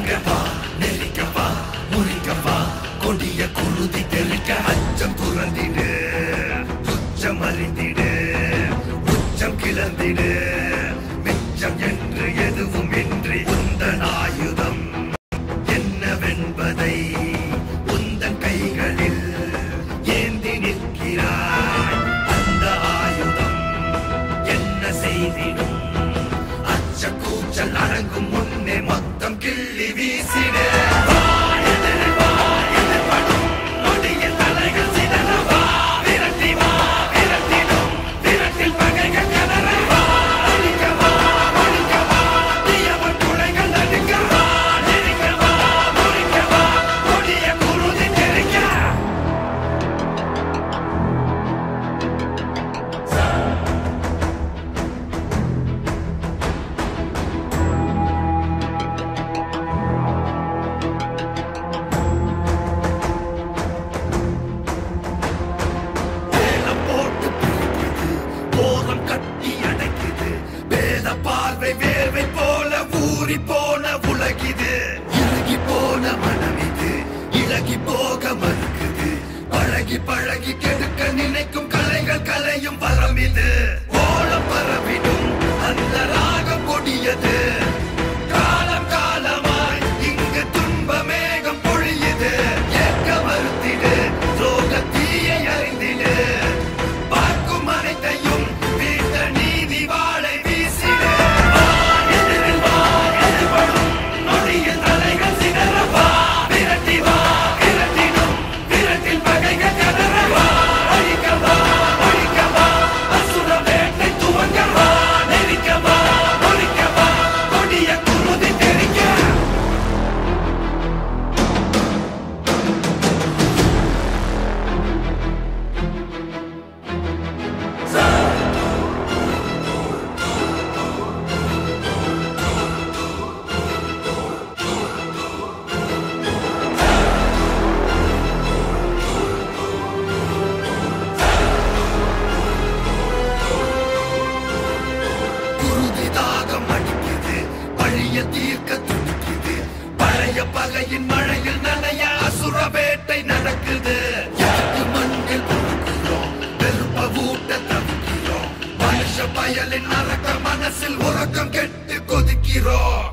நெருங்கவா நெருங்கவா முறிக்கவா கொடிய குருதி தெறிக்க அச்சம் துறந்திடு துச்சம் அறிந்திடு உச்சம் கிளந்திடு மிச்சம் என்று எதுவும் இன்றி உந்தன் ஆயுதம் என்னவென்பதை உந்தன் கைகளில் ஏந்தி நிற்கிறாய் அந்த ஆயுதம் என்ன செய்திடும் அச்ச கூச்சல் அடங்கும் முன்னே மொத்தம் கிள்ளி வீசிட வா, எதிர் வா, எதிர்படும் நொடியில் தலைகள் சிதற வா, விரட்டி வா, விரட்டிடும் விரட்டில் பகைகள் கதற வா, அழிக்க வா, ஒழிக்க வா, தீயவன் துளைகள் நடுங்க வா, நெருங்க வா, முறிக்க வா, கொடிய குருதி தெறிக்க வேலம் போட்டு பிரிக்குது போதம் கட்டி அடைக்குது வேத பார்வை வேர்வை போல ஊறி போன உலகிது இறுகி போன மனம் இது இழகி போக மறுக்குது பழகி பழகி கெடுக்க நினைக்கும் கலைகள் கலையும் வரம் இது ஓலம் பரவிடும் அந்த ராகம் கொடியது காலம் காலமாய் இங்கு துன்ப மேகம் பொழியுது ஏற்க மறுத்திடு சோக தீயை அறிந்திடு பார்க்கும் அனைத்தையும் வீட்ட நீதி வாழை வீசிடு வா, எதிரில் வா, எதிர்படும் நொடியில் தலைகள் சிதற வா, விரட்டி வா, விரட்டிடும் விரட்டில் பகைகள் கதற வா, அழிக்க வா, ஒழிக்க வா, அசுர வேட்டை துவங்க வா, நெருக்க வா, ஒழிக்க வா, கொடிய குருதி தெறிக்க குருதி தாகம் அடிக்குது பழைய தீர்க்க துடிக்குது பழைய பகையின் மழையில் நனைய அசுர வேட்டை நடக்குது எதுக்கு மண்ணில் பொறுக்கிறோம் வெறுப்ப ஊட்ட தவிக்கிறோம் மனுஷ பயலின் நரக்க மனசில் உறக்கம் கெட்டு கொதிக்கிறோம்